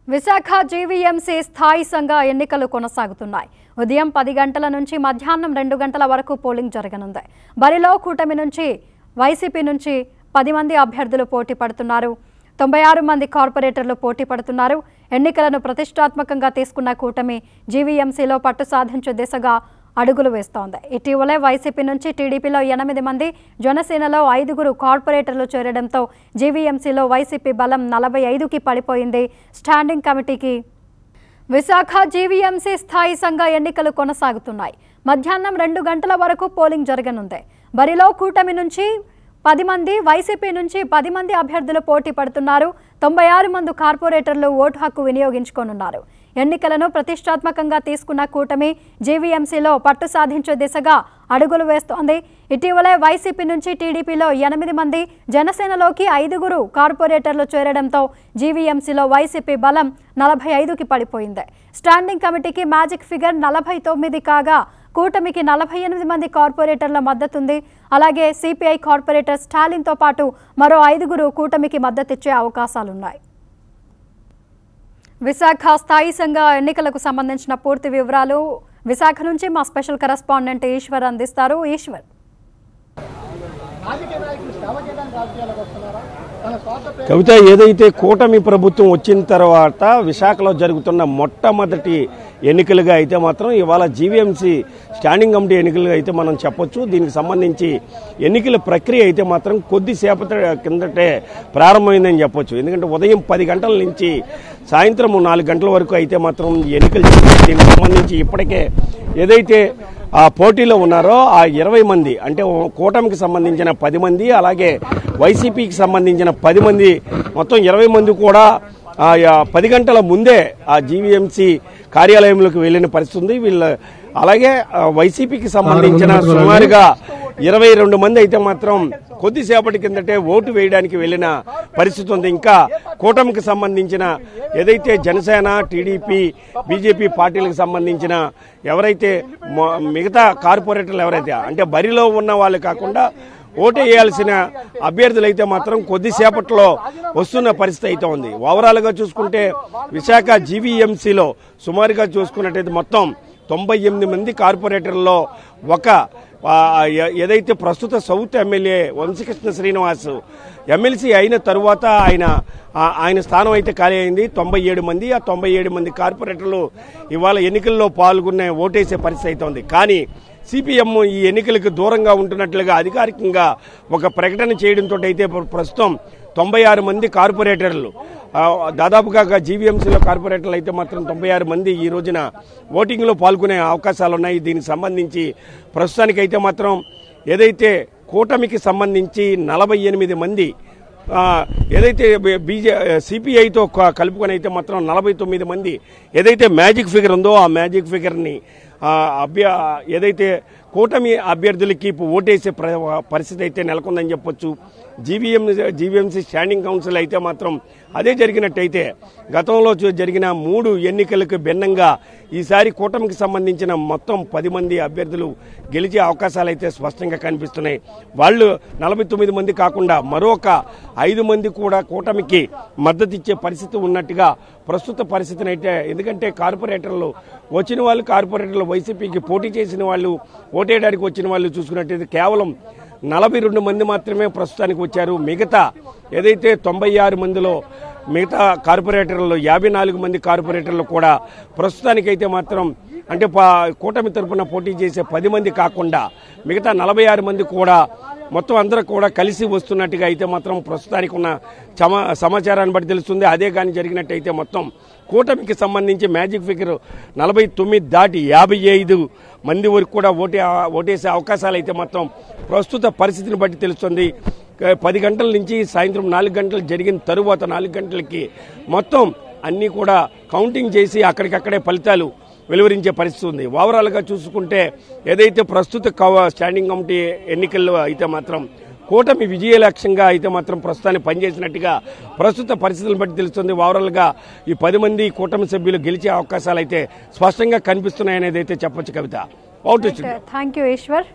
Visakha GVMC స్థాయి సంఘ ఎన్నికలు కొనసాగుతున్నాయి ఉదయం పది గంటల నుంచి మధ్యాహ్నం రెండు గంటల వరకు పోలింగ్ జరగనుంది బరిలో కూటమి నుంచి వైసీపీ నుంచి పది మంది అభ్యర్థులు పోటీ పడుతున్నారు తొంభై ఆరు మంది కార్పొరేటర్లు పోటీ పడుతున్నారు ఎన్నికలను ప్రతిష్టాత్మకంగా తీసుకున్న కూటమి జీవీఎంసీలో పట్టు సాధించే దిశగా అడుగులు వేస్తోంది ఇటీవలే వైసీపీ నుంచి టీడీపీలో ఎనిమిది మంది జనసేనలో ఐదుగురు కార్పొరేటర్లు చేరడంతో జీవీఎంసీలో వైసీపీ బలం నలభై ఐదుకి పడిపోయింది స్టాండింగ్ కమిటీకి విశాఖ జీవీఎంసీ స్థాయి సంఘ ఎన్నికలు కొనసాగుతున్నాయి మధ్యాహ్నం రెండు గంటల వరకు పోలింగ్ జరగనుంది బరిలో కూటమి నుంచి పది మంది వైసీపీ నుంచి పది మంది అభ్యర్థులు పోటీ పడుతున్నారు తొంభై ఆరు మంది కార్పొరేటర్లు ఓటు హక్కు వినియోగించుకోనున్నారు ఎన్నికలను ప్రతిష్టాత్మకంగా తీసుకున్న కూటమి జీవీఎంసీలో పట్టు సాధించే దిశగా అడుగులు వేస్తోంది ఇటీవలే వైసీపీ నుంచి టీడీపీలో ఎనిమిది మంది జనసేనలోకి ఐదుగురు కార్పొరేటర్లు చేరడంతో జీవీఎంసీలో వైసీపీ బలం నలభై ఐదుకి పడిపోయింది స్టాండింగ్ కమిటీకి మ్యాజిక్ ఫిగర్ నలభై తొమ్మిది కాగా కూటమికి నలభై ఎనిమిది మంది కార్పొరేటర్ల మద్దతుంది అలాగే సిపిఐ కార్పొరేటర్ స్టాలిన్తో పాటు మరో ఐదుగురు కూటమికి మద్దతిచ్చే అవకాశాలున్నాయి విశాఖ స్థాయి సంఘ ఎన్నికలకు సంబంధించిన పూర్తి వివరాలు విశాఖ నుంచి మా స్పెషల్ కరెస్పాండెంట్ ఈశ్వర్ అందిస్తారు ఈశ్వర్ రాజకీయ నాయకులు సేవ చేయడానికి రాజకీయాలకు వస్తున్నారా తన స్వార్థ ప్రేమ కవిత ఏదైతే కూటమి ప్రభుత్వం వచ్చిన తర్వాత విశాఖలో జరుగుతున్న మొట్టమొదటి ఎన్నికలుగా అయితే మాత్రం ఇవాళ జీవీఎంసీ స్టాండింగ్ కమిటీ ఎన్నికలుగా అయితే మనం చెప్పొచ్చు దీనికి సంబంధించి ఎన్నికల ప్రక్రియ అయితే మాత్రం కొద్దిసేపటి కిందటే ప్రారంభమైందని చెప్పొచ్చు ఎందుకంటే ఉదయం పది గంటల నుంచి సాయంత్రం నాలుగు గంటల వరకు అయితే మాత్రం ఎన్నికలు జరిగాయి. దీనికి సంబంధించి ఇప్పటికే ఏదైతే ఆ పోటీలో ఉన్నారో ఆ ఇరవై మంది అంటే కూటమికి సంబంధించిన పది మంది అలాగే వైసీపీకి సంబంధించిన పది మంది మొత్తం ఇరవై మంది కూడా ఆ యా- పది గంటల ముందే ఆ జీవీఎంసీ కార్యాలయంలోకి వెళ్ళిన పరిస్థితి ఉంది వీళ్ళ అలాగే ఆ, వైసీపీకి సంబంధించిన సుమారుగా ఇరవై రెండు మంది అయితే మాత్రం కొద్దిసేపటి కిందటే ఓటు వేయడానికి వెళ్ళిన పరిస్థితి ఉంది ఇంకా కూటమికి సంబంధించిన ఏదైతే జనసేన టీడీపీ బీజేపీ పార్టీలకు సంబంధించిన ఎవరైతే మొ- మిగతా కార్పొరేటర్లు ఎవరైతే అంటే బరిలో ఉన్న వాళ్ళు కాకుండా ఓటు వేయాల్సిన అభ్యర్థులు అయితే మాత్రం కొద్దిసేపట్లో వస్తున్న పరిస్థితి అయితే ఉంది ఓవరాల్ గా చూసుకుంటే విశాఖ జీవీఎంసీలో సుమారుగా చూసుకున్నట్టయితే మొత్తం తొంభై ఎనిమిది మంది కార్పొరేటర్లో ఒక ఆ, ఏ- ఏదైతే ప్రస్తుత south MLA Vamsi Krishna Srinivas MLC అయిన తరువాత ఆయన ఆ, ఆయన స్థానం అయితే ఖాళీ అయింది తొంభై ఏడు మంది ఆ తొంభై ఏడు మంది కార్పొరేటర్లు ఇవాళ ఎన్నికల్లో పాల్గొనే ఓటేసే పరిస్థితి అయితే ఉంది కానీ సిపిఎం ఈ ఎన్నికలకు దూరంగా ఉంటున్నట్లుగా అధికారికంగా ఒక ప్రకటన చేయడంతో అయితే ప్ర- ప్రస్తుతం తొంభై ఆరు మంది కార్పొరేటర్లు ఆ, దాదాపుగా జీవీఎంసీలో కార్పొరేటర్లు అయితే మాత్రం తొంభై ఆరు మంది ఈ రోజున ఓటింగ్లో పాల్గొనే అవకాశాలు ఉన్నాయి దీనికి సంబంధించి ప్రస్తుతానికైతే మాత్రం ఏదైతే కూటమికి సంబంధించి నలభై ఎనిమిది మంది ఆ, ఏదైతే బీజే సిపిఐతో కలుపుకొని అయితే మాత్రం నలభై తొమ్మిది మంది ఏదైతే మ్యాజిక్ ఫిగర్ ఉందో ఆ మ్యాజిక్ ఫిగర్ని ఆ, అభ్య ఏదైతే కూటమి అభ్యర్థులకి ఇప్పుడు ఓటేసే ప్ర- పరిస్థితి అయితే నెలకొందని చెప్పొచ్చు జీవీఎం జీవీఎంసీ స్టాండింగ్ కౌన్సిల్ అయితే మాత్రం అదే జరిగినట్టయితే గతంలో చూ- జరిగిన మూడు ఎన్నికలకు భిన్నంగా ఈసారి కూటమికి సంబంధించిన మొత్తం పది మంది అభ్యర్థులు గెలిచే అవకాశాలు అయితే స్పష్టంగా కనిపిస్తున్నాయి వాళ్ళు నలభై తొమ్మిది మంది కాకుండా మరొక ఐదు మంది కూడా కూటమికి మద్దతు ఇచ్చే పరిస్థితి ఉన్నట్టుగా ప్రస్తుత పరిస్థితిని అయితే ఎందుకంటే కార్పొరేటర్లు వచ్చిన వాళ్ళు కార్పొరేటర్లు వైసీపీకి పోటీ చేసిన వాళ్ళు ఓటేయడానికి వచ్చిన వాళ్ళు చూసుకున్నట్టయితే కేవలం నలభై రెండు మంది మాత్రమే ప్రస్తుతానికి వచ్చారు మిగతా ఏదైతే తొంభై ఆరు మందిలో మిగతా కార్పొరేటర్లు యాభై నాలుగు మంది కార్పొరేటర్లు కూడా ప్రస్తుతానికైతే మాత్రం అంటే పా- కూటమి తరపున పోటీ చేసే పది మంది కాకుండా మిగతా నలభై ఆరు మంది కూడా మొత్తం అందరూ కూడా కలిసి వస్తున్నట్టుగా అయితే మాత్రం ప్రస్తుతానికి ఉన్న సమా సమాచారాన్ని బట్టి తెలుస్తుంది అదే కానీ జరిగినట్టయితే మొత్తం కూటమికి సంబంధించి మ్యాజిక్ ఫిగర్ నలభై తొమ్మిది దాటి యాభై ఐదు మంది వరకు కూడా ఓటే ఓటేసే అవకాశాలు అయితే మొత్తం ప్రస్తుత పరిస్థితిని బట్టి తెలుస్తుంది క- పది గంటల నుంచి సాయంత్రం నాలుగు గంటలు జరిగిన తరువాత నాలుగు గంటలకి మొత్తం అన్నీ కూడా కౌంటింగ్ చేసి అక్కడికక్కడే ఫలితాలు వెలువరించే పరిస్థితి ఉంది ఓవరాల్ గా చూసుకుంటే ఏదైతే ప్రస్తుత కవ- స్టాండింగ్ కమిటీ ఎన్నికల్లో అయితే మాత్రం కూటమి విజయ లక్ష్యంగా అయితే మాత్రం ప్రస్తుతానికి పనిచేసినట్టుగా ప్రస్తుత పరిస్థితులను బట్టి తెలుస్తుంది ఓవరాల్ గా ఈ పది మంది కూటమి సభ్యులు గెలిచే అవకాశాలు అయితే స్పష్టంగా కనిపిస్తున్నాయనేది అయితే చెప్పొచ్చు Kavitha out thank you Eshwar